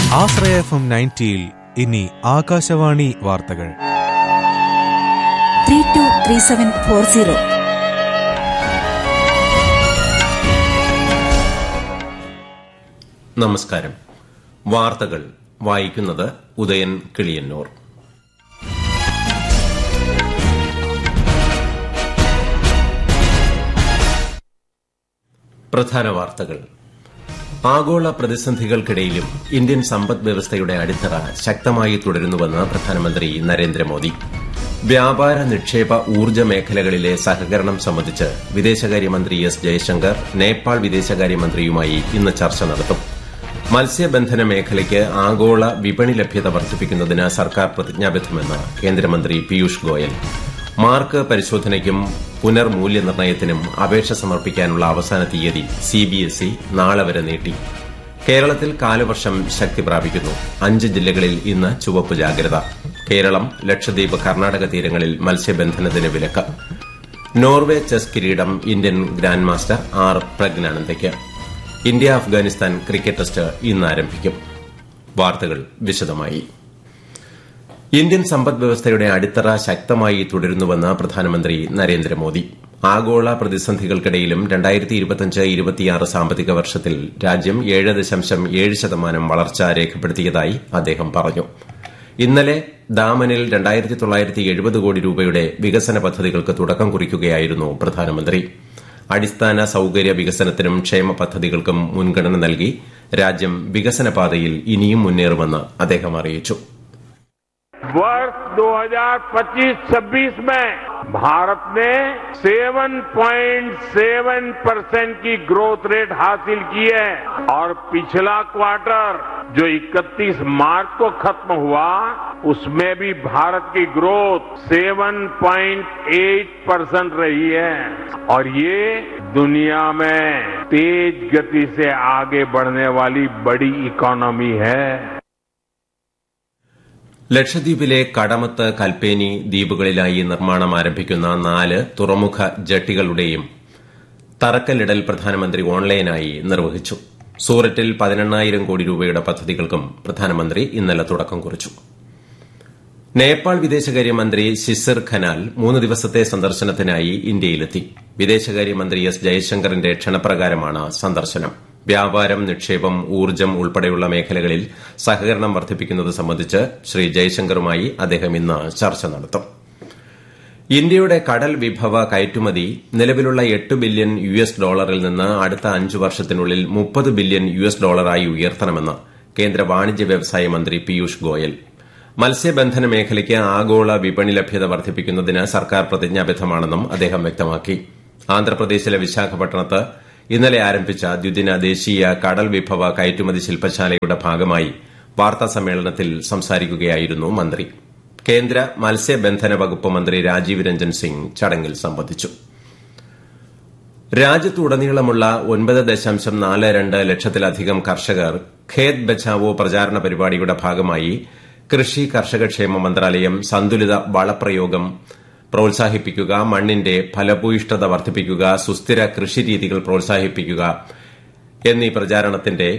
ആശ്രയ F M നയൻറ്റിയിൽ ഇനി ആകാശവാണി വാർത്തകൾ three two three seven four zero നമസ്കാരം വാർത്തകൾ വായിക്കുന്നത് ഉദയൻ കിളിയന്നൂർ പ്രധാന വാർത്തകൾ ആഗോള പ്രതിസന്ധികൾക്കിടയിലും ഇന്ത്യൻ സമ്പദ് വ്യവസ്ഥയുടെ അടിത്തറ ശക്തമായി തുടരുന്നുവെന്ന് പ്രധാനമന്ത്രി നരേന്ദ്രമോദി വ്യാപാര നിക്ഷേപ ഊർജ്ജ മേഖലകളിലെ സഹകരണം സംബന്ധിച്ച് വിദേശകാര്യമന്ത്രി എസ് ജയശങ്കർ നേപ്പാൾ വിദേശകാര്യമന്ത്രിയുമായി ഇന്ന് ചർച്ച നടത്തും മത്സ്യബന്ധന മേഖലയ്ക്ക് ആഗോള വിപണി ലഭ്യത വർദ്ധിപ്പിക്കുന്നതിന് സർക്കാർ പ്രതിജ്ഞാബദ്ധമെന്ന് കേന്ദ്രമന്ത്രി പീയൂഷ് ഗോയൽ മാർക്ക് പരിശോധനയ്ക്കും പുനർമൂല്യനിർണ്ണയത്തിനും അപേക്ഷ സമർപ്പിക്കാനുള്ള അവസാന തീയതി സിബിഎസ്ഇ നാളെ വരെ നീട്ടി കേരളത്തിൽ കാലവർഷം ശക്തി പ്രാപിക്കുന്നു അഞ്ച് ജില്ലകളിൽ ഇന്ന് ചുവപ്പ് ജാഗ്രത കേരളം ലക്ഷദ്വീപ് കർണാടക തീരങ്ങളിൽ മത്സ്യബന്ധനത്തിന് വിലക്ക് നോർവേ ചെസ് കിരീടം ഇന്ത്യൻ ഗ്രാൻഡ് മാസ്റ്റർ ആർ പ്രജ്ഞാനന്ദയ്ക്ക് ഇന്ത്യ അഫ്ഗാനിസ്ഥാൻ ക്രിക്കറ്റ് ടെസ്റ്റ് ഇന്ന് ആരംഭിക്കും വാർത്തകൾ വിശദമായി ഇന്ത്യൻ സമ്പദ് വ്യവസ്ഥയുടെ അടിത്തറ ശക്തമായി തുടരുന്നുവെന്ന് പ്രധാനമന്ത്രി നരേന്ദ്രമോദി ആഗോള പ്രതിസന്ധികൾക്കിടയിലും രണ്ടായിരത്തി ഇരുപത്തിയഞ്ച് ഇരുപത്തിയാറ് സാമ്പത്തിക വർഷത്തിൽ രാജ്യം ഏഴ് ദശാംശം ഏഴ് ശതമാനം വളർച്ച രേഖപ്പെടുത്തിയതായി അദ്ദേഹം പറഞ്ഞു ഇന്നലെ ദാമനിൽ രണ്ടായിരത്തി തൊള്ളായിരത്തി എഴുപത് കോടി രൂപയുടെ വികസന പദ്ധതികൾക്ക് തുടക്കം കുറിക്കുകയായിരുന്നു പ്രധാനമന്ത്രി അടിസ്ഥാന സൌകര്യ വികസനത്തിനും ക്ഷേമ പദ്ധതികൾക്കും മുൻഗണന നൽകി രാജ്യം വികസനപാതയിൽ ഇനിയും മുന്നേറുമെന്ന് അദ്ദേഹം അറിയിച്ചു वर्ष 2025-26 में भारत ने 7.7 परसेंट की ग्रोथ रेट हासिल की है और पिछला क्वार्टर जो 31 मार्च को खत्म हुआ उसमें भी भारत की ग्रोथ 7.8 परसेंट रही है और ये दुनिया में तेज गति से आगे बढ़ने वाली बड़ी इकोनॉमी है ലക്ഷദ്വീപിലെ കടമത്ത് കൽപ്പേനി ദ്വീപുകളിലായി നിർമ്മാണം ആരംഭിക്കുന്ന നാല് തുറമുഖ ജട്ടികളുടെയും തറക്കല്ലിടൽ പ്രധാനമന്ത്രി ഓൺലൈനായി നിർവഹിച്ചു സൂററ്റിൽ പതിനെണ്ണായിരം കോടി രൂപയുടെ പദ്ധതികൾക്കും പ്രധാനമന്ത്രി ഇന്നലെ തുടക്കം കുറിച്ചു നേപ്പാൾ വിദേശകാര്യമന്ത്രി ശിസിർ ഖനാൽ മൂന്ന് ദിവസത്തെ സന്ദർശനത്തിനായി ഇന്ത്യയിലെത്തി വിദേശകാര്യമന്ത്രി എസ് ജയശങ്കറിന്റെ ക്ഷണപ്രകാരമാണ് സന്ദർശനം വ്യാപാരം നിക്ഷേപം ഊർജ്ജം ഉൾപ്പെടെയുള്ള മേഖലകളിൽ സഹകരണം വർദ്ധിപ്പിക്കുന്നത് സംബന്ധിച്ച് ശ്രീ ജയശങ്കറുമായി അദ്ദേഹം ഇന്ന് ചർച്ച നടത്തും ഇന്ത്യയുടെ കടൽ വിഭവ കയറ്റുമതി നിലവിലുള്ള എട്ട് ബില്യൺ യു എസ് ഡോളറിൽ നിന്ന് അടുത്ത അഞ്ച് വർഷത്തിനുള്ളിൽ മുപ്പത് ബില്യൺ യു എസ് ഡോളറായി ഉയർത്തണമെന്ന് കേന്ദ്ര വാണിജ്യ വ്യവസായ മന്ത്രി പീയൂഷ് ഗോയൽ മത്സ്യബന്ധന മേഖലയ്ക്ക് ആഗോള വിപണി ലഭ്യത വർദ്ധിപ്പിക്കുന്നതിന് സർക്കാർ പ്രതിജ്ഞാബദ്ധമാണെന്നും അദ്ദേഹം വ്യക്തമാക്കി ആന്ധ്രാപ്രദേശിലെ വിശാഖപട്ടണത്ത് ഇന്നലെ ആരംഭിച്ച ദ്വിദിന ദേശീയ കടൽ വിഭവ കയറ്റുമതി ശില്പശാലയുടെ ഭാഗമായി വാർത്താ സമ്മേളനത്തിൽ സംസാരിക്കുകയായിരുന്നു മന്ത്രി കേന്ദ്ര മത്സ്യബന്ധന വകുപ്പ് മന്ത്രി രാജീവ് രഞ്ജൻ സിംഗ് ചടങ്ങിൽ സംബന്ധിച്ചു രാജ്യത്തുടനീളമുള്ള ഒൻപത് ദശാംശം നാല് രണ്ട് ലക്ഷത്തിലധികം കർഷകർ ഖേത് ബച്ചാവോ പ്രചാരണ പരിപാടിയുടെ ഭാഗമായി കൃഷി കർഷകക്ഷേമ മന്ത്രാലയം സന്തുലിത വളപ്രയോഗം പ്രോത്സാഹിപ്പിക്കുക മണ്ണിന്റെ ഫലഭൂയിഷ്ഠത വർദ്ധിപ്പിക്കുക സുസ്ഥിര കൃഷിരീതികൾ പ്രോത്സാഹിപ്പിക്കുക എന്നീ പ്രചാരണത്തിന്റെ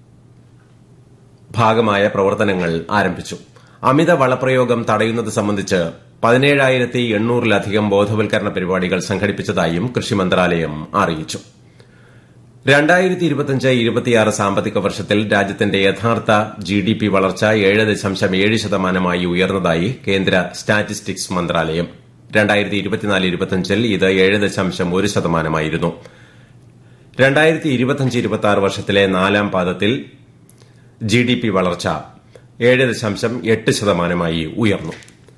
ഭാഗമായ പ്രവർത്തനങ്ങൾ ആരംഭിച്ചു അമിത വളപ്രയോഗം തടയുന്നത് സംബന്ധിച്ച് പതിനേഴായിരത്തി എണ്ണൂറിലധികം ബോധവൽക്കരണ പരിപാടികൾ സംഘടിപ്പിച്ചതായും കൃഷി മന്ത്രാലയം അറിയിച്ചു രണ്ടായിരത്തി ഇരുപത്തിയഞ്ച് ഇരുപത്തിയാറ് സാമ്പത്തിക വർഷത്തിൽ രാജ്യത്തിന്റെ യഥാർത്ഥ ജി ഡി പി വളർച്ച ഏഴ് ദശാംശം ഏഴ് ശതമാനമായി ഉയർന്നതായി കേന്ദ്ര സ്റ്റാറ്റിസ്റ്റിക്സ് മന്ത്രാലയം രണ്ടായിരത്തി ഇരുപത്തിനാല് ഇരുപത്തിയഞ്ചിൽ ഇത് ഏഴ് ദശാംശം ഒരു ശതമാനമായിരുന്നു രണ്ടായിരത്തി ഇരുപത്തിയഞ്ച് ഇരുപത്തി ആറ് വർഷത്തിലെ നാലാം പാദത്തിൽ ജി ഡി പി വളർച്ച ഏഴ് ദശാംശം എട്ട് ശതമാനമായി ഉയർന്നു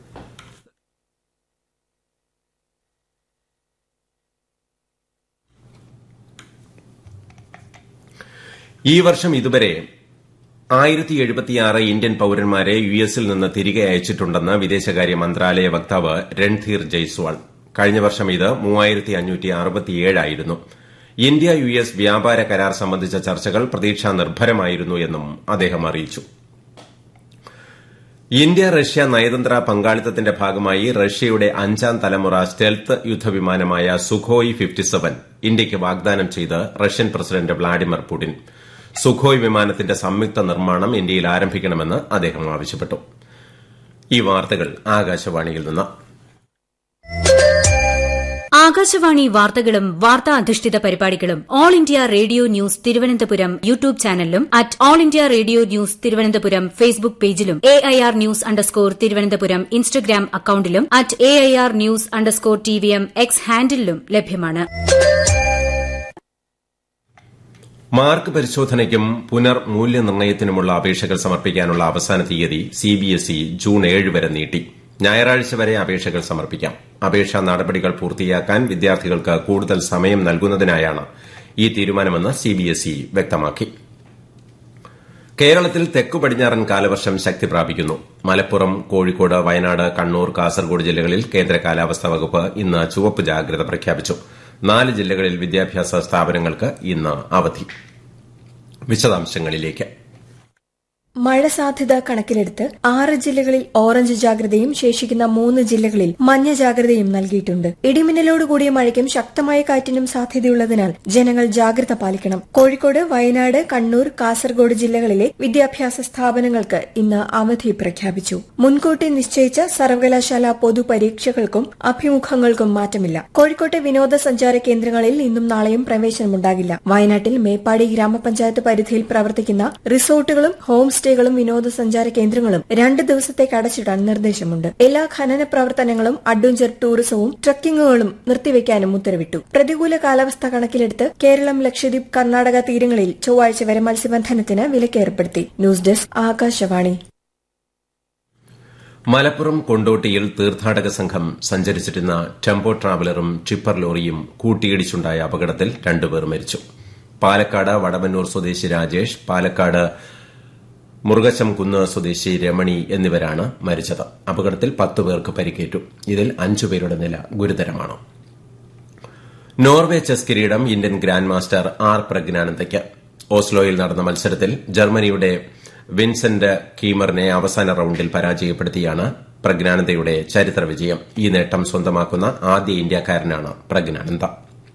ഈ വർഷം ഇതുവരെ ആയിരത്തി എഴുപത്തിയാറ് ഇന്ത്യൻ പൌരന്മാരെ യു എസിൽ നിന്ന് തിരികെ അയച്ചിട്ടുണ്ടെന്ന് വിദേശകാര്യ മന്ത്രാലയ വക്താവ് രൺധീർ ജയ്സ്വാൾ കഴിഞ്ഞ വർഷം ഇത് മൂവായിരത്തി അഞ്ഞൂറ്റി അറുപത്തിയേഴായിരുന്നു ഇന്ത്യ യു എസ് വ്യാപാര കരാർ സംബന്ധിച്ച ചർച്ചകൾ പ്രതീക്ഷാ നിർഭരമായിരുന്നു എന്നും അദ്ദേഹം അറിയിച്ചു ഇന്ത്യ റഷ്യ നയതന്ത്ര പങ്കാളിത്തത്തിന്റെ ഭാഗമായി റഷ്യയുടെ അഞ്ചാം തലമുറ സ്റ്റെൽത്ത് യുദ്ധവിമാനമായ സുഖോയ് ഫിഫ്റ്റി സെവൻ ഇന്ത്യയ്ക്ക് വാഗ്ദാനം ചെയ്ത് Russian president Vladimir Putin Sukhoi വിമാനത്തിന്റെ സംയുക്ത നിർമ്മാണം ഇന്ത്യയിൽ ആരംഭിക്കണമെന്ന് അദ്ദേഹം ആവശ്യപ്പെട്ടു ഈ വാർത്തകൾ ആകാശവാണിയിൽ നിന്ന് ആകാശവാണി വാർത്തകളും വാർത്താ അധിഷ്ഠിത പരിപാടികളും all India radio news Thiruvananthapuram YouTube ചാനലിലും at all India radio news Thiruvananthapuram Facebook പേജിലും A I R news underscore Thiruvananthapuram Instagram അക്കൌണ്ടിലും at A I R news underscore T V M X ഹാൻഡിലും ലഭ്യമാണ് മാർക്ക് പരിശോധനയ്ക്കും പുനർമൂല്യനിർണ്ണയത്തിനുമുള്ള അപേക്ഷകൾ സമർപ്പിക്കാനുള്ള അവസാന തീയതി സിബിഎസ്ഇ ജൂൺ ഏഴ് വരെ നീട്ടി ഞായറാഴ്ച വരെ അപേക്ഷകൾ സമർപ്പിക്കാം അപേക്ഷാ നടപടികൾ പൂർത്തിയാക്കാൻ വിദ്യാർത്ഥികൾക്ക് കൂടുതൽ സമയം നൽകുന്നതിനായാണ് ഈ തീരുമാനമെന്ന് സിബിഎസ്ഇ വ്യക്തമാക്കി കേരളത്തിൽ തെക്കു പടിഞ്ഞാറൻ കാലവർഷം ശക്തി പ്രാപിക്കുന്നു മലപ്പുറം കോഴിക്കോട് വയനാട് കണ്ണൂർ കാസർഗോഡ് ജില്ലകളിൽ കേന്ദ്ര കാലാവസ്ഥാ വകുപ്പ് ഇന്ന് ചുവപ്പ് ജാഗ്രത പ്രഖ്യാപിച്ചു നാല് ജില്ലകളിൽ വിദ്യാഭ്യാസ സ്ഥാപനങ്ങൾക്ക് ഇന്ന് അവധി വിശദാംശങ്ങളിലേക്ക് മഴ സാധ്യത കണക്കിലെടുത്ത് ആറ് ജില്ലകളിൽ ഓറഞ്ച് ജാഗ്രതയും ശേഷിക്കുന്ന മൂന്ന് ജില്ലകളിൽ മഞ്ഞ ജാഗ്രതയും നൽകിയിട്ടുണ്ട് ഇടിമിന്നലോടുകൂടിയ മഴയ്ക്കും ശക്തമായ കാറ്റിനും സാധ്യതയുള്ളതിനാൽ ജനങ്ങൾ ജാഗ്രത പാലിക്കണം കോഴിക്കോട് വയനാട് കണ്ണൂർ കാസർഗോഡ് ജില്ലകളിലെ വിദ്യാഭ്യാസ സ്ഥാപനങ്ങൾക്ക് ഇന്ന് അവധി പ്രഖ്യാപിച്ചു മുൻകൂട്ടി നിശ്ചയിച്ച സർവകലാശാല പൊതുപരീക്ഷകൾക്കും അഭിമുഖങ്ങൾക്കും മാറ്റമില്ല കോഴിക്കോട്ടെ വിനോദസഞ്ചാര കേന്ദ്രങ്ങളിൽ ഇന്നും നാളെയും പ്രവേശനമുണ്ടാകില്ല വയനാട്ടിൽ മേപ്പാടി ഗ്രാമപഞ്ചായത്ത് പരിധിയിൽ പ്രവർത്തിക്കുന്ന റിസോർട്ടുകളും ഹോം സ്റ്റേകളും വിനോദസഞ്ചാര കേന്ദ്രങ്ങളും രണ്ട് ദിവസത്തേക്ക് അടച്ചിടാൻ നിർദ്ദേശമുണ്ട് എല്ലാ ഖനന പ്രവർത്തനങ്ങളും അഡ്വഞ്ചർ ടൂറിസവും ട്രക്കിങ്ങുകളും നിർത്തിവെക്കാനും ഉത്തരവിട്ടു പ്രതികൂല കാലാവസ്ഥ കണക്കിലെടുത്ത് കേരളം ലക്ഷദ്വീപ് കർണാടക തീരങ്ങളിൽ ചൊവ്വാഴ്ച വരെ മത്സ്യബന്ധനത്തിന് വിലക്കേർപ്പെടുത്തി ന്യൂസ് ഡെസ്ക് ആകാശവാണി മലപ്പുറം കൊണ്ടോട്ടിയിൽ തീർത്ഥാടക സംഘം സഞ്ചരിച്ചിരുന്ന ടെമ്പോ ട്രാവലറും ടിപ്പർ ലോറിയും കൂട്ടിയിടിച്ചുണ്ടായ അപകടത്തിൽ രണ്ടുപേർ മരിച്ചു പാലക്കാട് വടവന്നൂർ സ്വദേശി രാജേഷ് പാലക്കാട് മുറുകശം കുന്ന് സ്വദേശി രമണി എന്നിവരാണ് മരിച്ചത് അപകടത്തിൽ പത്ത് പേർക്ക് പരിക്കേറ്റു ഇതിൽ അഞ്ചുപേരുടെ നില ഗുരുതരമാണ് നോർവേ ചെസ് കിരീടം ഇന്ത്യൻ ഗ്രാൻഡ് മാസ്റ്റർ ആർ പ്രജ്ഞാനന്ദയ്ക്ക് ഓസ്ലോയിൽ നടന്ന മത്സരത്തിൽ ജർമ്മനിയുടെ വിൻസെന്റ് കീമറിനെ അവസാന റൌണ്ടിൽ പരാജയപ്പെടുത്തിയാണ് പ്രജ്ഞാനന്ദയുടെ ചരിത്ര വിജയം ഈ നേട്ടം സ്വന്തമാക്കുന്ന ആദ്യ ഇന്ത്യക്കാരനാണ് Praggnanandhaa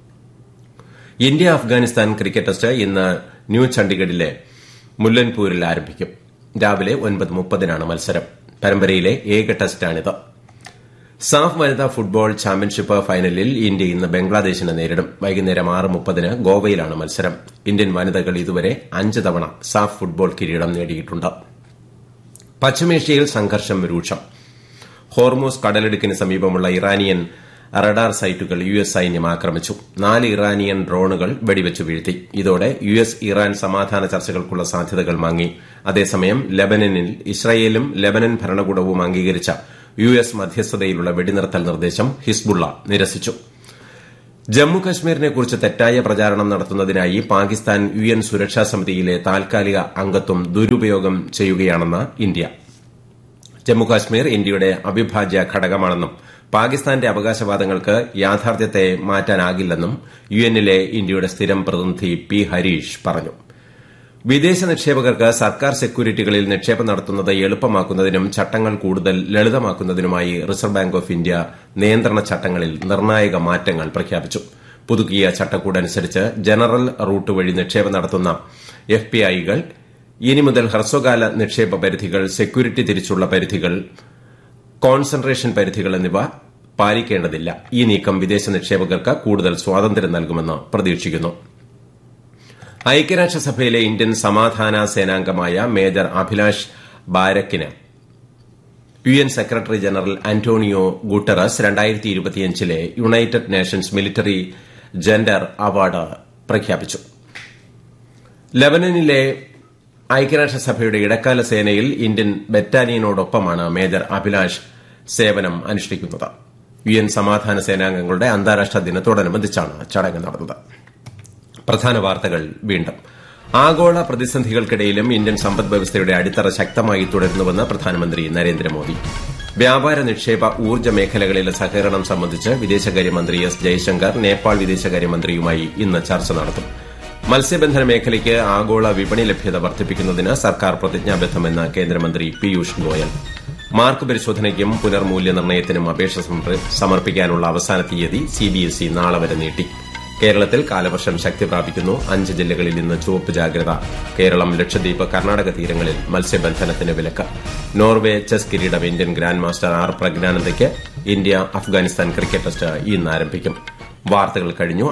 India Afghanistan cricket test ഇന്ന് ന്യൂ ചണ്ഡിഗഡിലെ മുല്ലൻപൂരിൽ ആരംഭിക്കും രാവിലെ ഒൻപത് മുപ്പതിനാണ് മത്സരം പരമ്പരയിലെ ഏക ടെസ്റ്റാണിത് സാഫ് വനിതാ ഫുട്ബോൾ ചാമ്പ്യൻഷിപ്പ് ഫൈനലിൽ ഇന്ത്യ ഇന്ന് ബംഗ്ലാദേശിനെ നേരിടും വൈകുന്നേരം ആറ് മുപ്പതിന് ഗോവയിലാണ് മത്സരം ഇന്ത്യൻ വനിതകൾ ഇതുവരെ അഞ്ച് തവണ സാഫ് ഫുട്ബോൾ കിരീടം നേടിയിട്ടുണ്ട് പശ്ചിമേഷ്യയിൽ സംഘർഷം രൂക്ഷം ഹോർമോസ് കടലിടുക്കിന് സമീപമുള്ള ഇറാനിയൻ റഡാർ സൈറ്റുകൾ യു എസ് സൈന്യം ആക്രമിച്ചു നാല് ഇറാനിയൻ ഡ്രോണുകൾ വെടിവെച്ച് വീഴ്ത്തി ഇതോടെ യു എസ് ഇറാൻ സമാധാന ചർച്ചകൾക്കുള്ള സാധ്യതകൾ മങ്ങി അതേസമയം ലബനനിൽ ഇസ്രായേലും ലബനൻ ഭരണകൂടവും അംഗീകരിച്ച യു എസ് മധ്യസ്ഥതയിലുള്ള വെടിനിർത്തൽ നിർദ്ദേശം ഹിസ്ബുള്ള നിരസിച്ചു ജമ്മുകശ്മീരിനെക്കുറിച്ച് തെറ്റായ പ്രചാരണം നടത്തുന്നതിനായി പാകിസ്ഥാൻ യു എൻ സുരക്ഷാ സമിതിയിലെ താൽക്കാലിക അംഗത്വം ദുരുപയോഗം ചെയ്യുകയാണെന്ന് ഇന്ത്യ ജമ്മുകാശ്മീർ ഇന്ത്യയുടെ അവിഭാജ്യ ഘടകമാണെന്നും പാകിസ്ഥാന്റെ അവകാശവാദങ്ങൾക്ക് യാഥാർത്ഥ്യത്തെ മാറ്റാനാകില്ലെന്നും യു എന്നിലെ ഇന്ത്യയുടെ സ്ഥിരം പ്രതിനിധി പി ഹരീഷ് പറഞ്ഞു വിദേശ നിക്ഷേപകർക്ക് സർക്കാർ സെക്യൂരിറ്റികളിൽ നിക്ഷേപം നടത്തുന്നത് എളുപ്പമാക്കുന്നതിനും ചട്ടങ്ങൾ കൂടുതൽ ലളിതമാക്കുന്നതിനുമായി റിസർവ് ബാങ്ക് ഓഫ് ഇന്ത്യ നിയന്ത്രണ ചട്ടങ്ങളിൽ നിർണായക മാറ്റങ്ങൾ പ്രഖ്യാപിച്ചു പുതുക്കിയ ചട്ടക്കൂടനുസരിച്ച് ജനറൽ റൂട്ട് വഴി നിക്ഷേപം നടത്തുന്ന എഫ്പിഐകൾ ഇനി മുതൽ ഹ്രസ്വകാല നിക്ഷേപ പരിധികൾ സെക്യൂരിറ്റി തിരിച്ചുള്ള പരിധികൾ കോൺസെൻട്രേഷൻ പരിധികൾ എന്നിവ പാലിക്കേണ്ടതില്ല ഈ നീക്കം വിദേശ നിക്ഷേപകർക്ക് കൂടുതൽ സ്വാതന്ത്ര്യം നൽകുമെന്ന് പ്രതീക്ഷിക്കുന്നു ഐക്യരാഷ്ട്രസഭയിലെ ഇന്ത്യൻ സമാധാന സേനാംഗമായ മേജർ അഭിലാഷ് ബാരക്കിന് U N secretary general Antonio Guterres രണ്ടായിരത്തി ഇരുപത്തിയഞ്ചിലെ United Nations military gender award പ്രഖ്യാപിച്ചു ലബനനിലെ ഐക്യരാഷ്ട്രസഭയുടെ ഇടക്കാല സേനയിൽ ഇന്ത്യൻ ബറ്റാലിയനോടൊപ്പമാണ് മേജർ അഭിലാഷ് സേവനം അനുഷ്ഠിക്കുന്നത് യു എൻ സമാധാന സേനാംഗങ്ങളുടെ അന്താരാഷ്ട്ര ദിനത്തോടനുബന്ധിച്ചാണ് ചടങ്ങ് നടന്നത് പ്രധാന വാർത്തകൾ വീണ്ടും ആഗോള പ്രതിസന്ധികൾക്കിടയിലും ഇന്ത്യൻ സമ്പദ് വ്യവസ്ഥയുടെ അടിത്തറ ശക്തമായി തുടരുന്നുവെന്ന് പ്രധാനമന്ത്രി നരേന്ദ്രമോദി വ്യാപാര നിക്ഷേപ ഊർജ്ജ മേഖലകളിലെ സഹകരണം സംബന്ധിച്ച് വിദേശകാര്യമന്ത്രി എസ് ജയശങ്കർ നേപ്പാൾ വിദേശകാര്യമന്ത്രിയുമായി ഇന്ന് ചർച്ച നടത്തും മത്സ്യബന്ധന മേഖലയ്ക്ക് ആഗോള വിപണി ലഭ്യത വർദ്ധിപ്പിക്കുന്നതിന് സർക്കാർ പ്രതിജ്ഞാബദ്ധമെന്ന് കേന്ദ്രമന്ത്രി പീയൂഷ് ഗോയൽ മാർക്ക് പരിശോധനയ്ക്കും പുനർമൂല്യനിർണ്ണയത്തിനും അപേക്ഷ സമർപ്പിക്കാനുള്ള അവസാന തീയതി സിബിഎസ്ഇ നാളെ വരെ നീട്ടി കേരളത്തിൽ കാലവർഷം ശക്തി പ്രാപിക്കുന്നു അഞ്ച് ജില്ലകളിൽ ഇന്ന് ചുവപ്പ് ജാഗ്രത കേരളം ലക്ഷദ്വീപ് കർണാടക തീരങ്ങളിൽ മത്സ്യബന്ധനത്തിന് വിലക്ക് നോർവേ ചെസ് കിരീടം ഇന്ത്യൻ ഗ്രാൻഡ് മാസ്റ്റർ ആർ പ്രജ്ഞാനന്ദയ്ക്ക് ഇന്ത്യ അഫ്ഗാനിസ്ഥാൻ ക്രിക്കറ്റ് ടെസ്റ്റ് ഇന്ന് ആരംഭിക്കും വാർത്തകൾ കഴിഞ്ഞു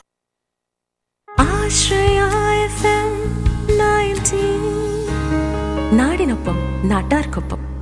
ആശ്രയ എഫ് എം നയൻറ്റി നാടിനൊപ്പം നാട്ടാർക്കൊപ്പം